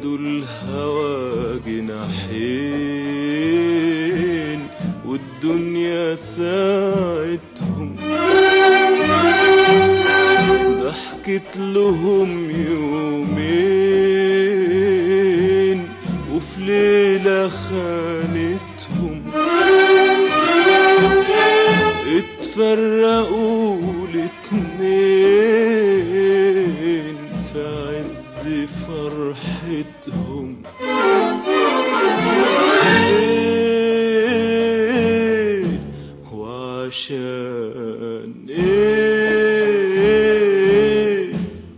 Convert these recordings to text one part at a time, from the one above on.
خدوا الهوى جناحين والدنيا ساعتهم ضحكت لهم يومين وفي ليلة خانتهم اتفرقوا الاتنين في عز فرحتهم ايه وعشان ايه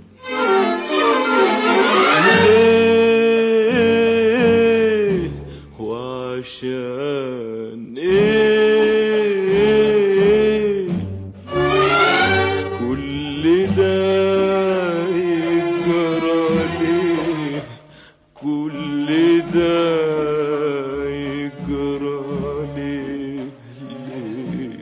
ايه وعشان ايه كل ده يجرى ليه كل ده يجرى ليه ليه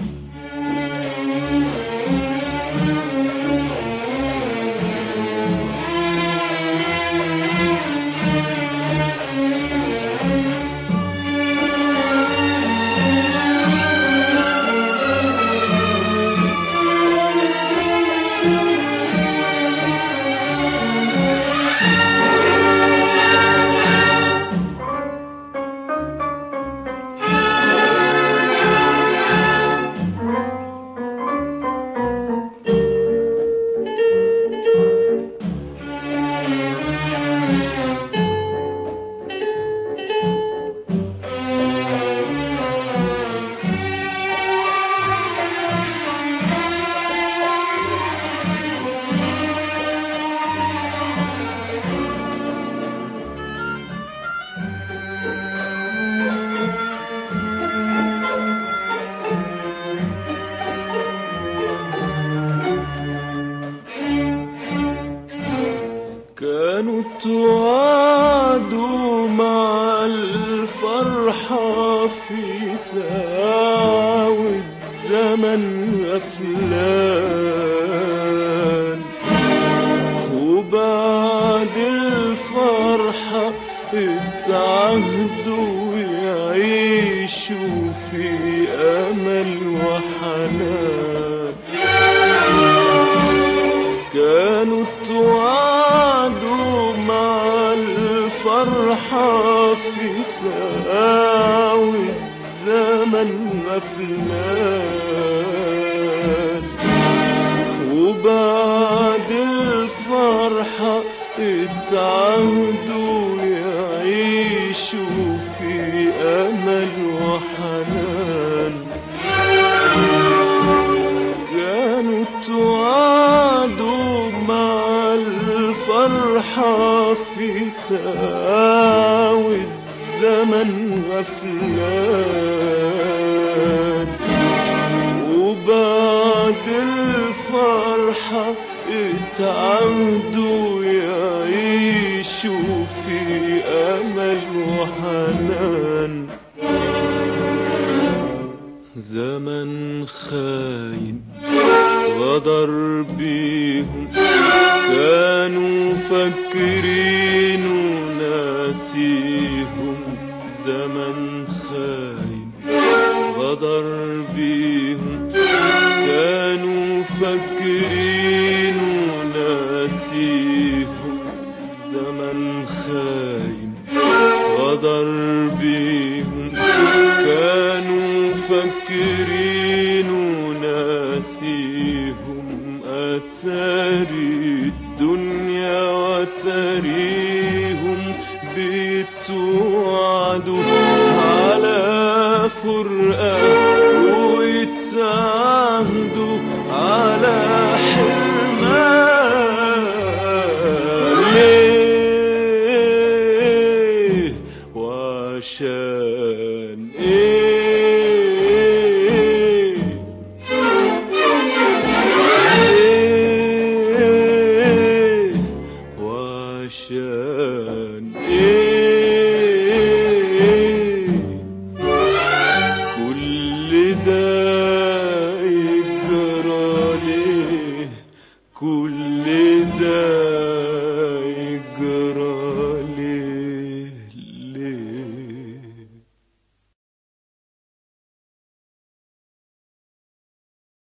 كانوا توعدوا مع الفرحة في ساعة والزمن غفلان وبعد الفرحة اتعهدوا يعيشوا في أمل وحنان كانوا توعدوا مع الفرحة في ساعة والزمن غفلان وبعد الفرحة اتعهدوا يعيشوا في أمل وحنان كانوا توعدوا مع الفرحة في ساعة والزمن غفلان وبعد الفرحة اتعودوا يعيشوا في أمل وحنان زمن خاين غدر بيهم كانوا فاكرين وناسيهم زمن خاين غدر بيهم كانوا فاكرين وناسيهم زمن خاين غدر بيهم كانوا فاكرين وناسيهم أتاري الدنيا وتريهم بتوعدوا على فرقة ويتعهدوا على حرمان ليه وعشان ايه ايه وعشان ايه كل ده يجرى ليه كل ده